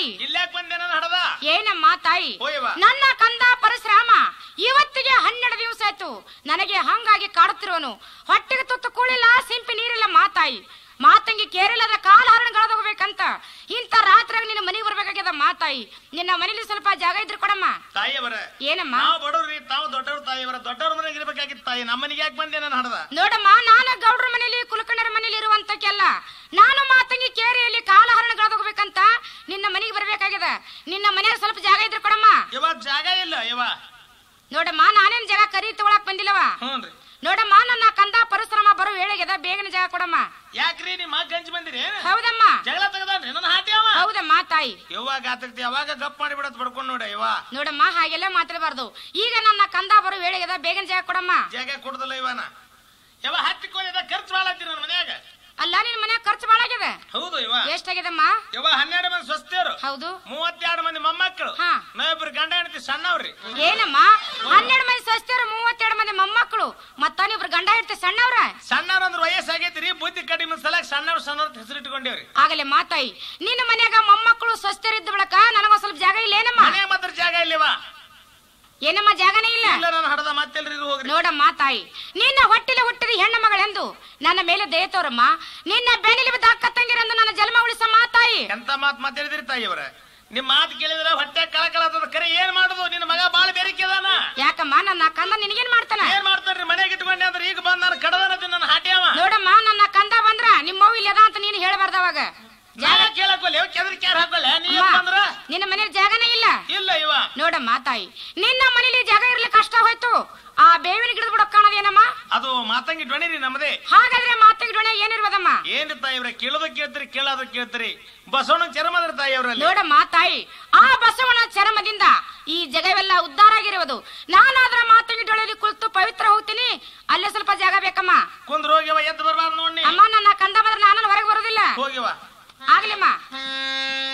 ತಾಯಿ ಇಲ್ಲಾಕ್ ಬಂದೇನ ಹಡದ ಏನಮ್ಮ ತಾಯಿ ಹೋಯವ್ವ. ನನ್ನ ಕಂದ ಪರಶುರಾಮ ಇವತ್ತಿಗೆ ಹನ್ನೆರಡು ದಿವಸ ಆಯ್ತು ನನಗೆ ಹಂಗಾಗಿ ಕಾಡುತ್ತಿರುವನು ಹೊಟ್ಟೆಗೆ ತುತ್ತು ಕೂಳಿಲ್ಲ ಸಿಂಪಿ ನೀರಿಲ್ಲ ಮಾತಾಯಿ ಮಾತಂಗಿ ಕೇರಿಲ್ಲದ ಕಾಲ ಹರಣಗಳದೋಗ್ಬೇಕಂತ ಇಂಥ ರಾತ್ರಿಯಾಗ ನಿನ್ನ ಮನೆಗೆ ಬರ್ಬೇಕಾಗ್ಯದ ಮಾತಾಯಿ ನಿನ್ನ ಮನೇಲಿ ಸ್ವಲ್ಪ ಜಾಗ ಇದ್ರೆ ಕೊಡಮ್ಮ ತಾಯಿಯವರ ಏನಮ್ಮ ನಾವು ಬಡವ್ರಿ ತಾವು ದೊಡ್ಡವ್ರ ತಾಯಿಯವರ ದೊಡ್ಡವ್ರ ಮನೆಗೆ ಇರ್ಬೇಕಾಗಿತ್ತು ತಾಯಿ ನಮ್ಮ ಮನೆಗೆ ಯಾಕೆ ಬಂದೇನ ಹಡದ ನೋಡಮ್ಮ ನಾನು ಗೌಡ್ರ ಮನೇಲಿ ಕುಲಕರ್ಣರ ಮನೇಲಿ ಇರುವಂತಕ್ಕೆಲ್ಲ ನಾನು ಮಾತಂಗಿ ಕೇರಿಯಲ್ಲಿ ಕಾಲ ಹರಣಗಳದೋಗ್ಬೇಕಂತ ನಿನ್ನ ಮನೆಗೆ ಬರ್ಬೇಕಾಗ್ಯದ ನಿನ್ನ ಮನೆಯಾಗ ಸ್ವಲ್ಪ ಜಾಗ ಇದ್ರೆ ಕೊಡಮ್ಮ ಇವಾಗ ಜಾಗ ಇಲ್ಲ ಇವ ನೋಡಮ್ಮ ನಾನೇನ್ ಜಾಗ ಕರಿ ತಗೊಳಕ್ ಬಂದಿಲ್ಲವ ಹ್ಞೂನ್ರಿ ನೋಡಮ್ಮ ನನ್ನ ಕಂದ ಪರಶುರಾಮ ಬರೋ ವೇಳೆಗೆದ ಬೇಗನೆ ಜಾಗ ಕೊಡಮ್ಮ ಯಾಕ್ರಿ ನಿಮ್ಮ ಗಂಜಿ ಬಂದಿರಿ ಹೌದಮ್ಮ ಜಗಳ ತೆಗದಾನ್ರಿ ನನ್ನ ಹಾಟಿ ಅವ ಹೌದಮ್ಮ ತಾಯಿ ಯಾವಾಗ ಆತಕ್ತಿ ಯಾವಾಗ ಗಪ್ ಮಾಡಿ ಬಿಡತ್ ಬಡ್ಕೊಂಡ್ ನೋಡ ಇವ ನೋಡಮ್ಮ ಹಾಗೆಲ್ಲ ಮಾತಾಡಬಾರ್ದು ಈಗ ನನ್ನ ಕಂದ ಬರೋ ವೇಳೆಗೆದ ಬೇಗನೆ ಜಾಗ ಕೊಡಮ್ಮ ಜಾಗ ಕೊಡುದಿಲ್ಲ ಇವನ ಯಾವ ಹತ್ತಿ ಕೋಲಿದ ಖರ್ಚು ಭಾಳ ಆಗ್ತೀರಿ ನನ್ನ ಮನ್ಯಾಗ ಅಲ್ಲ ನಿನ್ ಮನ್ಯಾಗ ಖರ್ಚು ಬಾಳ ಆಗಿದೆ ಹೌದು ಇವ ಎಷ್ಟಾಗ್ಯದಮ್ಮ ಇವ ಹನ್ನೆರಡು ಮಂದಿ ಸ್ವಸ್ಥರು ಹೌದು ಮೂವತ್ತೆರಡು ಮಂದಿ ಮೊಮ್ಮಕ್ಕಳು ಹಾ. ನಾವಿಬ್ರು ಗಂಡ ಹೆಂಡತಿ ಸಣ್ಣವ್ರಿ ಏನಮ್ಮ ಹನ್ನೆರಡು ಮಂದಿ ಸ್ವಸ್ಥರು ಮೂವತ್ತೆರಡು ಮಂದಿ ಮೊಮ್ಮಕ್ಕಳು ಮತ್ತನಿಬ್ರು ಗಂಡ ಇರ್ತಿ ಸಣ್ಣವ್ರ ಸಣ್ಣವ್ರ ಅಂದ್ರೆ ವಯಸ್ಸಾಗೈತ್ರಿ ಬುದ್ಧಿ ಕಡಿಮೆ ಸಲ ಸಣ್ಣವ್ರ ಸಣ್ಣವ್ರ ಹೆಸರಿಟ್ಕೊಂಡೇವ್ರಿ ಆಗಲೇ ಮಾತಾಯಿ ನಿನ್ನ ಮನ್ಯಾಗ ಮೊಮ್ಮಕ್ಕಳು ಸ್ವಸ್ಥರಿದ್ದ ಬಳಕ ನನಗೊಂದ್ ಸ್ವಲ್ಪ ಜಾಗ ಇಲ್ಲ ಏನಮ್ಮ ಮನೆ ಮಾತ್ರ ಜಾಗ ಇಲ್ಲಿವ ಏನಮ್ಮ ಜಾಗನೇ ಇಲ್ಲ ಇಲ್ಲ ನಾನು ಹಡದ ಮತ್ತೆಲ್ರಿ ಇದು ಹೋಗ್ರಿ ನೋಡಮ್ಮ ತಾಯಿ ನಿನ್ನ ಹೊಟ್ಟಿಲೆ ಹುಟ್ಟಿದ ಹೆಣ್ಣು ಮಗಳೆಂದು ನನ್ನ ಮೇಲೆ ದಯ ತೋರಮ್ಮ ನಿನ್ನ ಬೆನ್ನಿಲಿ ಬಿದ್ದ ಅಕ್ಕ ತಂಗಿರೆಂದು ನನ್ನ ಜನ್ಮ ಉಳಿಸ ಮಾತಾಯಿ ಎಂತ ಮಾತ್ ಮಾತಾಡಿದ್ರಿ ತಾಯಿಯವರ ನಿಮ್ ಮಾತು ಕೇಳಿದ್ರೆ ಹೊಟ್ಟೆ ಕಳಕಳದ ಕರೆ ಏನ್ ಮಾಡುದು ನಿನ್ನ ಮಗ ಬಾಳ ಬೇರಿಕೆದಾನ ಯಾಕಮ್ಮ ನನ್ನ ಕಂದ ನಿನಗೇನ್ ಮಾಡ್ತಾನ ಏನ್ ಮಾಡ್ತಾರ್ರಿ ಮನೆಗೆ ಇಟ್ಕೊಂಡೆ ಅಂದ್ರೆ ಈಗ ಬಂದ್ ನಾನು ಕಡದನ ನನ್ನ ಹಾಟಿ ಅವ ನೋಡಮ್ಮ ನನ್ನ ಕಂದ ಬಂದ್ರ ನಿಮ್ಮ ಅವ್ವ ಇಲ್ಲದ ಅಂತ ನೀನು ಹೇಳ್ಬಾರ್ದ ಅವಾಗ ಜಾಗ ಕೇಳಕ್ಕೊಲ್ಲ ಕೆದರಿ ಕ್ಯಾರ ಹಾಕೊಲ್ಲ ನೀ ಅಮ್ಮ, ಬಂದ್ರ ನಿನ್ನ ಮನೇಲಿ ಜಾಗನೇ ಇಲ್ಲ ಇಲ್ಲ ಇವ ನೋಡಮ್ಮ ತಾಯಿ ನಿನ್ನ ಮನೇಲಿ ಜಾಗ ಇರ್ಲಿಕ್ಕೆ ಕಷ್ಟ ಹೋಯ್ತು ಆ ಬೇವಿನ ಗಿಡದ ಬಿಡೋ ಕಾಣದೇನಮ್ಮ ಅದು ಮಾತಂಗಿ ಡ್ವಣಿರಿ ನಮ್ಮದೇ ಹಾಗಾದ್ರೆ ಮಾತಿಗೆ ಡೊಣೆ ಏನಿರ್ಬೋದಮ್ಮ ಏನ್ರಿ ತಾಯಿವ್ರ ಕೇಳೋದು ಕೇಳ್ತೀರಿ ಕೇಳೋದು ಕೇಳ್ತೀರಿ ಬಸವಣ್ಣ ಚರ್ಮದ್ರ ತಾಯಿಯವ್ರಲ್ಲಿ ನೋಡಮ್ಮ ತಾಯಿ ಆ ಬಸವನ ಚರಮದಿಂದ ಈ ಜಗವೆಲ್ಲ ಉದ್ಧಾರ ಆಗಿರುವುದು ನಾನಾದ್ರ ಮಾತಿಗೆ ಡೊಳೆಯಲ್ಲಿ ಕುಳಿತು ಪವಿತ್ರ ಹೋಗ್ತೀನಿ ಅಲ್ಲೇ ಸ್ವಲ್ಪ ಜಾಗ ಬೇಕಮ್ಮ ಕುಂದ್ರ ಹೋಗ್ಯವ ಎದ್ದು ಬರ್ಲಾರ್ದು ನೋಡಿ ಅಮ್ಮ ನನ್ನ ಕಂದ ಬಂದ್ರೆ ನಾನು ಹೊರಗೆ ಬರೋದಿಲ್ಲ ಹೋಗ್ಯವ ಆಗ್ಲಿಮ್ಮ